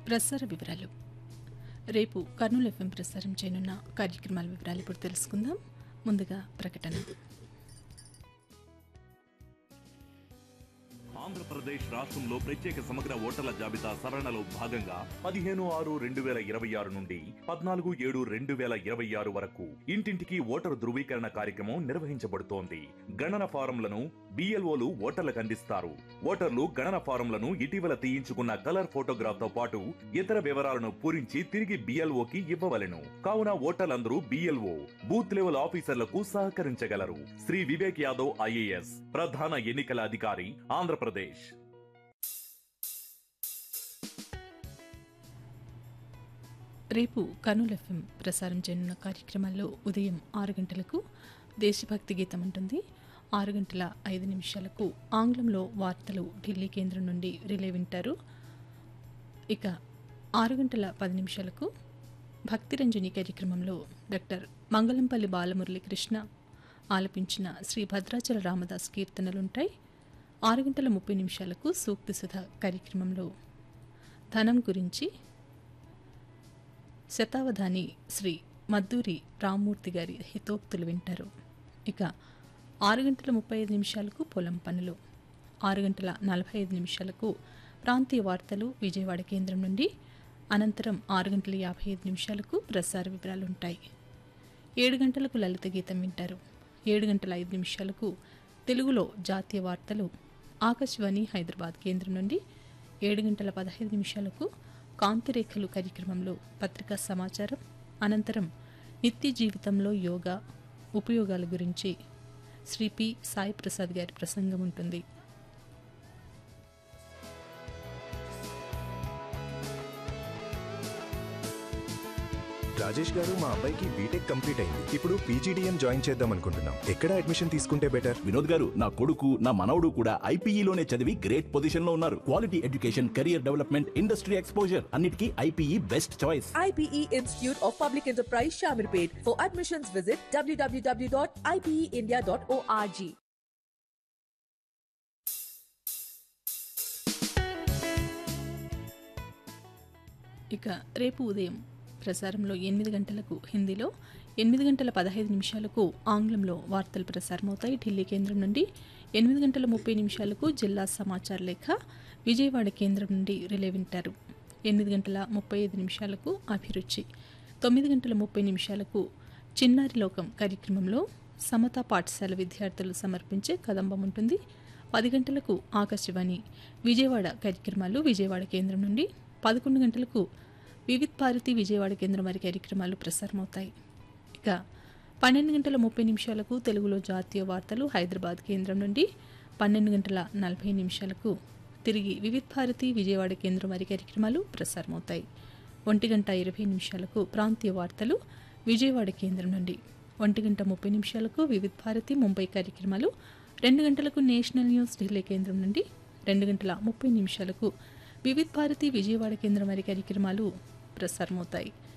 ప్రసార వివరాలు రేపు కర్నూలు ఎఫ్ఎం ప్రసారం చేయనున్న కార్యక్రమాల వివరాలు ఇప్పుడు తెలుసుకుందాం ముందుగా ప్రకటన ఆంధ్రప్రదేశ్ రాష్ట్రంలో ప్రత్యేక సమగ్ర ఓటర్ల జాబితా సవరణలో భాగంగా పదిహేను ఆరు రెండు వేల ఇరవై ఆరు నుండి పద్నాలుగు ఏడు రెండు వేల ఇరవై ఆరు వరకు ఇంటింటికి ఓటరు ధృవీకరణ కార్యక్రమం నిర్వహించబడుతోంది గణన ఫారంలను బిఎల్ఓలు ఓటర్లకు అందిస్తారు ఓటర్లు గణన ఫారంలను ఇటీవల తీయించుకున్న కలర్ ఫోటోగ్రాఫ్ తో పాటు ఇతర వివరాలను పూరించి తిరిగి బిఎల్ఓకి ఇవ్వవలెను కావున ఓటర్లందరూ బిఎల్ఓ బూత్ లెవెల్ ఆఫీసర్లకు సహకరించగలరు శ్రీ వివేక్ యాదవ్ ఐఏఎస్ ప్రధాన ఎన్నికల అధికారి ఆంధ్రప్రదేశ్ రేపు కర్నూలు ఎఫ్ఎం ప్రసారం చేయనున్న కార్యక్రమాల్లో ఉదయం ఆరు గంటలకు దేశభక్తి గీతం ఉంటుంది ఆరు గంటల ఐదు నిమిషాలకు ఆంగ్లంలో వార్తలు ఢిల్లీ కేంద్రం నుండి రిలే వింటారు ఇక ఆరు గంటల పది నిమిషాలకు భక్తిరంజని కార్యక్రమంలో డాక్టర్ మంగళంపల్లి బాలమురళి కృష్ణ ఆలపించిన శ్రీ భద్రాచల రామదాస్ కీర్తనలుంటాయి ఆరు గంటల ముప్పై నిమిషాలకు సూక్తి సుధ కార్యక్రమంలో ధనం గురించి శతావధాని శ్రీ మద్దూరి రామ్మూర్తి గారి హితోక్తులు వింటారు ఇక ఆరు గంటల ముప్పై ఐదు నిమిషాలకు పొలం పనులు ఆరు గంటల నలభై ఐదు నిమిషాలకు ప్రాంతీయ వార్తలు విజయవాడ కేంద్రం నుండి అనంతరం ఆరు గంటల యాభై ఐదు నిమిషాలకు ప్రసార వివరాలు ఉంటాయి ఏడు గంటలకు లలిత గీతం వింటారు ఏడు గంటల ఐదు నిమిషాలకు తెలుగులో జాతీయ వార్తలు ఆకాశవాణి హైదరాబాద్ కేంద్రం నుండి ఏడు గంటల పదహైదు నిమిషాలకు కాంతిరేఖలు కార్యక్రమంలో పత్రికా సమాచారం అనంతరం నిత్య జీవితంలో యోగా ఉపయోగాల గురించి శ్రీ పి సాయి ప్రసాద్ గారి ప్రసంగం ఉంటుంది రాజేష్ గారు మా అబ్బాయికి బీటెక్ కంప్లీట్ అయింది ఇప్పుడు పీజీడీఎం జాయిన్ చేద్దాం అనుకుంటున్నాం ఎక్కడ అడ్మిషన్ తీసుకుంటే బెటర్ వినోద్ గారు నా కొడుకు నా మనవడు కూడా ఐపీఈలోనే చదివి గ్రేట్ పొజిషన్ లో ఉన్నారు quality education career development industry exposure అన్నిటికీ IPE best choice IPE Institute of Public Enterprise Shamirpet. For admissions, visit www.ipeindia.org. ఇక రేపు ఉదయం ప్రసారంలో ఎనిమిది గంటలకు హిందీలో ఎనిమిది గంటల పదహైదు నిమిషాలకు ఆంగ్లంలో వార్తలు ప్రసారమవుతాయి ఢిల్లీ కేంద్రం నుండి ఎనిమిది గంటల ముప్పై నిమిషాలకు జిల్లా సమాచార లేఖ విజయవాడ కేంద్రం నుండి రిలే వింటారు ఎనిమిది గంటల ముప్పై ఐదు నిమిషాలకు అభిరుచి తొమ్మిది గంటల ముప్పై నిమిషాలకు చిన్నారి లోకం కార్యక్రమంలో సమతా పాఠశాల విద్యార్థులు సమర్పించే కదంబం ఉంటుంది పది గంటలకు ఆకాశవాణి విజయవాడ కార్యక్రమాలు విజయవాడ కేంద్రం నుండి పదకొండు గంటలకు వివిధ్ భారతి విజయవాడ కేంద్రం వారి కార్యక్రమాలు ప్రసారమవుతాయి ఇక పన్నెండు గంటల ముప్పై నిమిషాలకు తెలుగులో జాతీయ వార్తలు హైదరాబాద్ కేంద్రం నుండి పన్నెండు గంటల నలభై నిమిషాలకు తిరిగి వివిధ్ భారతి విజయవాడ కేంద్రం వారి కార్యక్రమాలు ప్రసారమవుతాయి ఒంటి గంట ఇరవై నిమిషాలకు ప్రాంతీయ వార్తలు విజయవాడ కేంద్రం నుండి ఒంటి గంట ముప్పై నిమిషాలకు వివిధ్ భారతి ముంబై కార్యక్రమాలు రెండు గంటలకు నేషనల్ న్యూస్ ఢిల్లీ కేంద్రం నుండి రెండు గంటల ముప్పై నిమిషాలకు వివిధ్ భారతి విజయవాడ కేంద్రం వారి కార్యక్రమాలు ప్రసారమవుతాయి